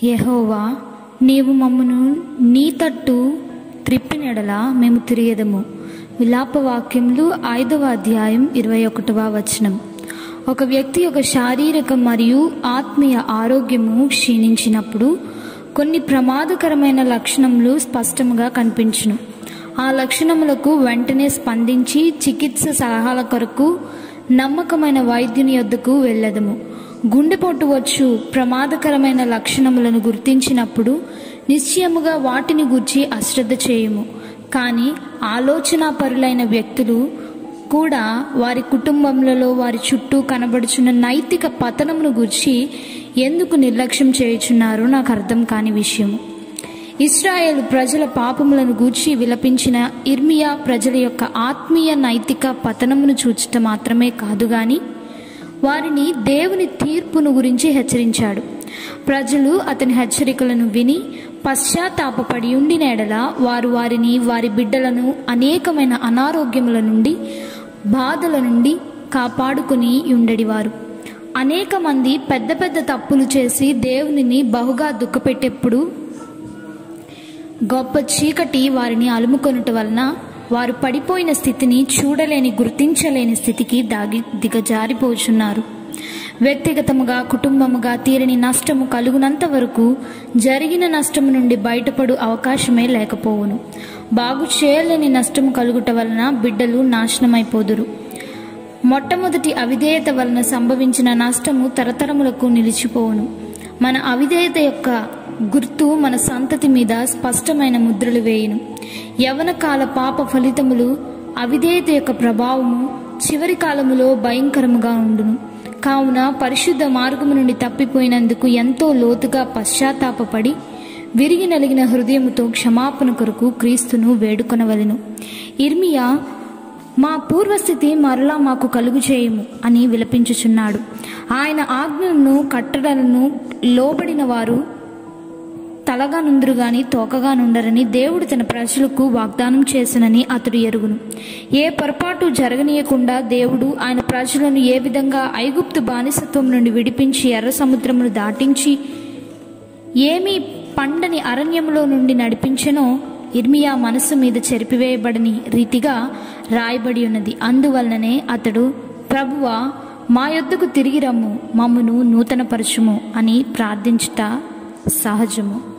యెహోవా నీవు మమ్మను నీ తట్టు త్రిప్పినెడల మేము తిరిగెదము విలాప వాక్యములు ఐదవ అధ్యాయం ఇరవై ఒకటవ వచనం ఒక వ్యక్తి యొక్క శారీరక మరియు ఆత్మీయ ఆరోగ్యము క్షీణించినప్పుడు కొన్ని ప్రమాదకరమైన లక్షణములు స్పష్టంగా కనిపించును ఆ లక్షణములకు వెంటనే స్పందించి చికిత్స సలహాల కొరకు నమ్మకమైన వైద్యుని యొద్దకు వెళ్ళదము గుండెపోటు వచ్చు ప్రమాదకరమైన లక్షణములను గుర్తించినప్పుడు నిశ్చయముగా వాటిని గూర్చి అశ్రద్ధ చేయము కానీ ఆలోచనాపరులైన వ్యక్తులు కూడా వారి కుటుంబములలో వారి చుట్టూ కనబడుచున్న నైతిక పతనమును గూర్చి ఎందుకు నిర్లక్ష్యం చేయుచున్నారో నాకు అర్థం కాని విషయము ఇస్రాయేల్ ప్రజల పాపములను గూర్చి విలపించిన ఇర్మియా ప్రజల యొక్క ఆత్మీయ నైతిక పతనమును చూచట మాత్రమే కాదు గాని వారిని దేవుని తీర్పును గురించి హెచ్చరించాడు ప్రజలు అతని హెచ్చరికలను విని పశ్చాత్తాపపడి ఉండిన ఎడల వారు వారిని వారి బిడ్డలను అనేకమైన అనారోగ్యముల నుండి బాధల నుండి కాపాడుకుని ఉండడివారు అనేక మంది పెద్ద పెద్ద తప్పులు చేసి దేవునిని బహుగా దుఃఖపెట్టేప్పుడు గొప్ప చీకటి వారిని అలుముకొనుట వలన వారు పడిపోయిన స్థితిని చూడలేని గుర్తించలేని స్థితికి దాగి దిగజారిపోచున్నారు వ్యక్తిగతముగా కుటుంబముగా తీరని నష్టము కలుగునంత వరకు జరిగిన నష్టము నుండి బయటపడు అవకాశమే లేకపోవును బాగు చేయలేని నష్టము కలుగుట వలన బిడ్డలు నాశనమైపోదురు మొట్టమొదటి అవిధేయత వలన సంభవించిన నష్టము తరతరములకు నిలిచిపోవును మన అవిధేయత యొక్క గుర్తు మన సంతతి మీద స్పష్టమైన ముద్రలు వేయును యవన కాల పాప ఫలితములు అవిధేయత యొక్క ప్రభావము చివరి కాలములో భయంకరముగా ఉండును కావున పరిశుద్ధ మార్గము నుండి తప్పిపోయినందుకు ఎంతో లోతుగా పశ్చాత్తాపపడి విరిగి నలిగిన హృదయముతో క్షమాపణ కొరకు క్రీస్తును వేడుకొనవలెను ఇర్మియా మా పూర్వస్థితి మరలా మాకు కలుగు చేయము అని విలపించుచున్నాడు ఆయన ఆజ్ఞలను కట్టడలను లోబడిన వారు తలగా నుందురు గాని తోకగా నుండరని దేవుడు తన ప్రజలకు వాగ్దానం చేసినని అతడు ఎరుగును ఏ పొరపాటు జరగనీయకుండా దేవుడు ఆయన ప్రజలను ఏ విధంగా ఐగుప్తు బానిసత్వం నుండి విడిపించి ఎర్ర సముద్రమును దాటించి ఏమీ పండని అరణ్యములో నుండి నడిపించెనో ఇర్మియా మనస్సు మీద చెరిపివేయబడని రీతిగా రాయబడి ఉన్నది అందువలననే అతడు ప్రభువా మా యొద్దకు తిరిగి రమ్ము మమ్మను నూతనపరచుము అని ప్రార్థించుట సహజము